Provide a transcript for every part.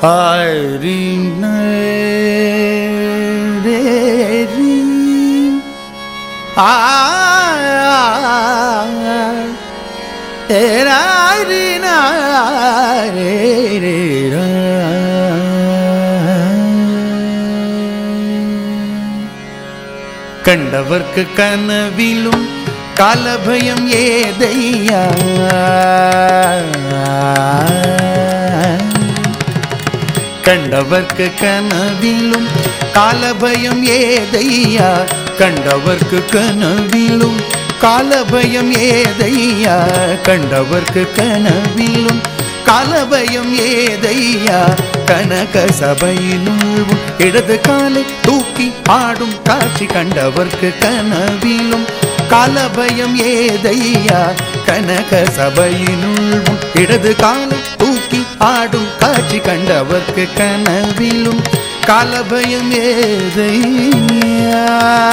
ஆரி ரேரி ஆ ஏராரி கண்டவர்க்கு கனவிலும் காலபயம் ஏதையா கண்டவர்க்கு கனவிலும் காலபயம் ஏதையா கண்டவர்க்கு கனவிலும் காலபயம் ஏதையா கண்டவர்க்கு கனவிலும் காலபயம் ஏதையா கனக சபையினுள்ளும் இடது காலை தூக்கி ஆடும் காட்சி கண்டவர்க்கு கனவிலும் காலபயம் ஏதையா கனக சபையினுள்ளும் இடது காலை தூக்கி ஆடும் காட்சி கண்டவர்க்கு கனவிலும் காலபயம் ஏதையா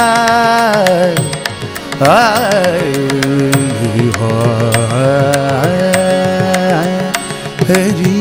ஹரி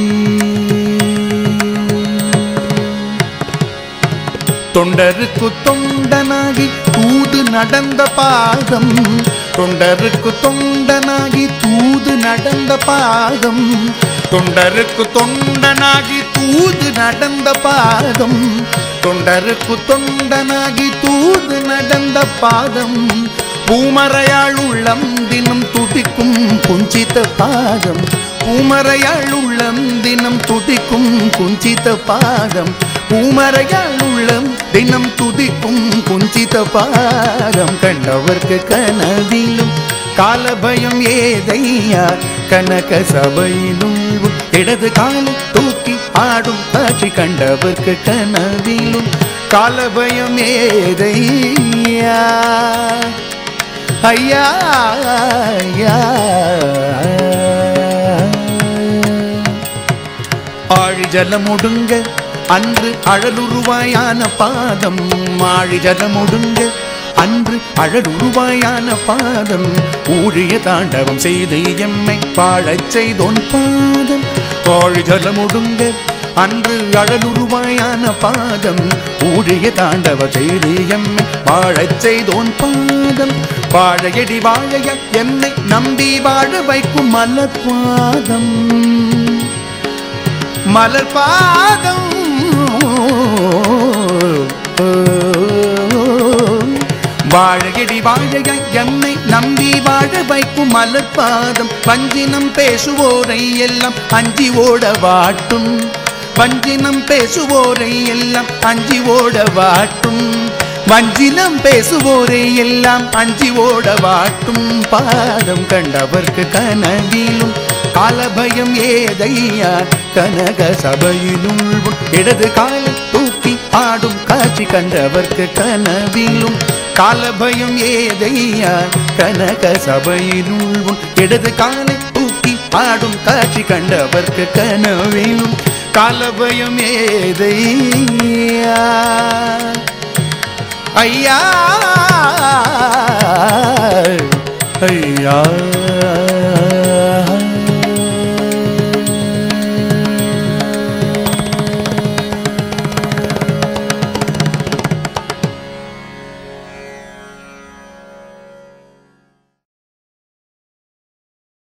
தொண்டருக்கு தொண்டனாகி தூது நடந்த பாதம் தொண்டருக்கு தொண்டனாகி தூது நடந்த பாதம் தொண்டருக்கு தொண்டனாகி தூது நடந்த பாதம் தொண்டருக்கு தொண்டனாகி தூது நடந்த பாதம் பூமறையாள் உள்ளம் தினம் துடிக்கும் குஞ்சித பாதம் பூமறையாள் உள்ளம் தினம் துடிக்கும் குஞ்சித பாதம் பூமறையாள் உள்ளம் தினம் துதிக்கும் குஞ்சித பாதம் கண்டவர்க்கு கனவிலும் காலபயம் ஏதையா கனக சபையிலும் இடது காலை தூக்கி ஆடும் காட்சி கண்டவர்க்கு கனவிலும் காலபயம் ஏதையா ஐயா ஐயா ஆழி ஜலம் ஒடுங்க அன்று அழலுருவாயான பாதம் ஆழி ஜலம் ஒடுங்க அன்று அழலுருவாயான பாதம் ஊழிய தாண்டவம் செய்து எம்மை வாழச் செய்தோன் பாதம் ஆழி ஜலம் ஒடுங்க அன்று அழலுருவாயான பாதம் ஊழிய தாண்டவ செய்து எம்மை வாழச் செய்தோன் பாதம் வாழையடி வாழைய என்னை நம்பி வாழ வைக்கும் மலர் பாதம் மலர் பாதம் வாழையடி வாழைய எம்மை நம்பி வாழ வைக்கும் மலர் பாதம் வஞ்சினம் பேசுவோரை எல்லாம் அஞ்சி ஓட வாட்டும் வஞ்சினம் பேசுவோரை எல்லாம் அஞ்சி ஓட வாட்டும் வஞ்சினம் பேசுவோரை எல்லாம் அஞ்சி ஓட வாட்டும் பாதம் கண்டவர்க்கு கனவிலும் காலபயம் ஏதையா கனக சபையினுள் இடது காலை தூக்கி ஆடும் காட்சி கண்டவர்க்கு கனவிலும் காலபயம் ஏதையா கனக சபையினுள் இடது காலை தூக்கி ஆடும் காட்சி கண்டவர்க்கு கனவிலும் காலபயம் ஏதையா ஐயா ஐயா